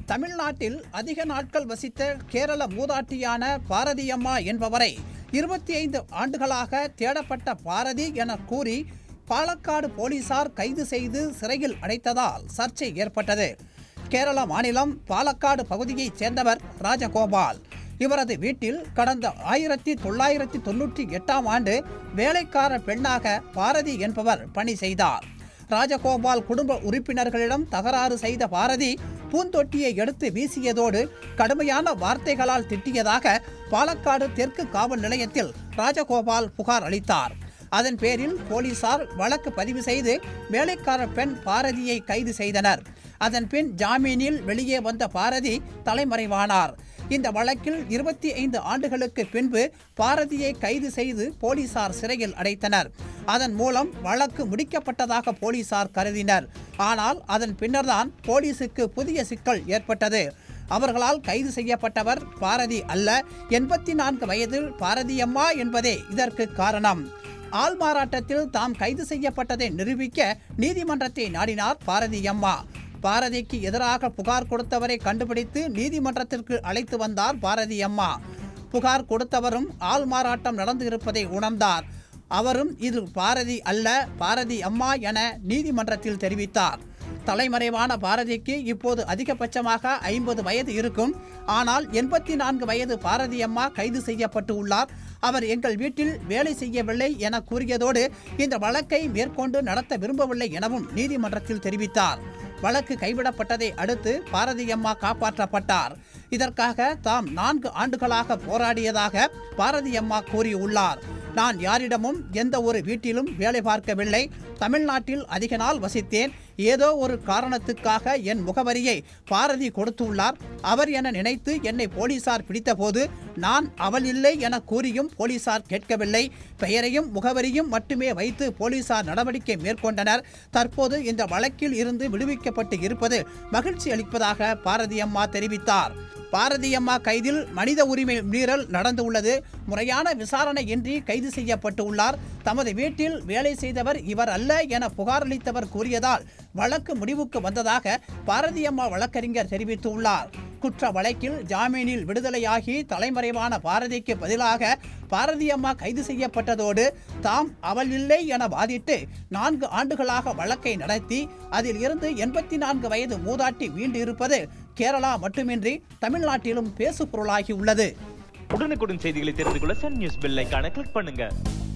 தமிழ்நாட்டில் அதிக நாட்கள் வசித்த கேரள மூதாட்டியான பாரதியம்மா என்பவரை இருபத்தி ஐந்து ஆண்டுகளாக தேடப்பட்ட பாரதி என கூறி பாலக்காடு போலீசார் கைது செய்து சிறையில் அடைத்ததால் சர்ச்சை ஏற்பட்டது கேரள மாநிலம் பாலக்காடு பகுதியைச் சேர்ந்தவர் ராஜகோபால் இவரது வீட்டில் கடந்த ஆயிரத்தி தொள்ளாயிரத்தி தொண்ணூற்றி எட்டாம் ஆண்டு வேலைக்கார பெண்ணாக பாரதி என்பவர் பணி செய்தார் ராஜகோபால் குடும்ப உறுப்பினர்களிடம் தகராறு செய்த பாரதி பூந்தொட்டியை எடுத்து வீசியதோடு கடுமையான வார்த்தைகளால் திட்டியதாக பாலக்காடு தெற்கு காவல் நிலையத்தில் ராஜகோபால் புகார் அளித்தார் அதன் பேரில் போலீசார் வழக்கு பதிவு செய்து வேலைக்கார பெண் பாரதியை கைது செய்தனர் அதன் பின் ஜாமீனில் வெளியே வந்த பாரதி தலைமறைவானார் இந்த வழக்கில் இருபத்தி ஐந்து ஆண்டுகளுக்கு பின்பு பாரதியை கைது செய்து போலீசார் சிறையில் அடைத்தனர் அதன் மூலம் வழக்கு முடிக்கப்பட்டதாக போலீசார் கருதினர் ஆனால் அதன் பின்னர்தான் போலீசுக்கு புதிய சிக்கல் ஏற்பட்டது அவர்களால் கைது செய்யப்பட்டவர் பாரதி அல்ல எண்பத்தி நான்கு வயதில் பாரதியம்மா என்பதே இதற்கு காரணம் ஆள்மாறாட்டத்தில் தாம் கைது செய்யப்பட்டதை நிரூபிக்க நீதிமன்றத்தை நாடினார் பாரதியம்மா பாரதிக்கு எதிராக புகார் கொடுத்தவரை கண்டுபிடித்து நீதிமன்றத்திற்கு அழைத்து வந்தார் பாரதியம்மா புகார் கொடுத்தவரும் ஆள்மாறாட்டம் நடந்து இருப்பதை உணர்ந்தார் அவரும் இது பாரதி அல்ல பாரதி அம்மா என நீதிமன்றத்தில் தெரிவித்தார் தலைமறைவான பாரதிக்கு இப்போது அதிகபட்சமாக ஐம்பது வயது இருக்கும் ஆனால் எண்பத்தி நான்கு வயது பாரதி அம்மா கைது செய்யப்பட்டு உள்ளார் அவர் எங்கள் வீட்டில் வேலை செய்யவில்லை என கூறியதோடு இந்த வழக்கை மேற்கொண்டு நடத்த விரும்பவில்லை எனவும் நீதிமன்றத்தில் தெரிவித்தார் வழக்கு கைவிடப்பட்டதை அடுத்து பாரதியம்மா காப்பாற்றப்பட்டார் இதற்காக தாம் நான்கு ஆண்டுகளாக போராடியதாக பாரதியம்மா கூறியுள்ளார் நான் யாரிடமும் எந்த ஒரு வீட்டிலும் வேலை பார்க்கவில்லை தமிழ்நாட்டில் அதிக நாள் வசித்தேன் ஏதோ ஒரு காரணத்துக்காக என் முகவரியை பாரதி கொடுத்துள்ளார் அவர் என நினைத்து என்னை போலீசார் பிடித்தபோது நான் அவள் இல்லை என கூறியும் போலீசார் கேட்கவில்லை பெயரையும் முகவரியும் மட்டுமே வைத்து போலீசார் நடவடிக்கை மேற்கொண்டனர் தற்போது இந்த வழக்கில் இருந்து விடுவிக்கப்பட்டு இருப்பது மகிழ்ச்சி அளிப்பதாக பாரதியம்மா தெரிவித்தார் பாரதியம்மா கைதில் மனித உரிமை மீறல் நடந்துள்ளது முறையான விசாரணை இன்றி கைது செய்யப்பட்டு உள்ளார் தமது வீட்டில் வேலை செய்தவர் இவர் அல்ல என புகார் அளித்தவர் கூறியதால் வழக்கு முடிவுக்கு வந்ததாக பாரதியம்மா வழக்கறிஞர் தெரிவித்துள்ளார் குற்ற வழக்கில் ஜாமீனில் விடுதலையாகி தலைமறைவான பாரதிக்கு பதிலாக பாரதியம்மா கைது செய்யப்பட்டதோடு தாம் அவள் இல்லை என வாதிட்டு நான்கு ஆண்டுகளாக வழக்கை நடத்தி அதில் இருந்து எண்பத்தி நான்கு வயது மூதாட்டி மீண்டு இருப்பது கேரளா மட்டுமின்றி தமிழ்நாட்டிலும் பேசு பொருளாகி உள்ளது உடனுக்குடன் செய்திகளை தெரிந்து கொள்ள சன் நியூஸ் பெல் ஐகானை கிளிக் பண்ணுங்க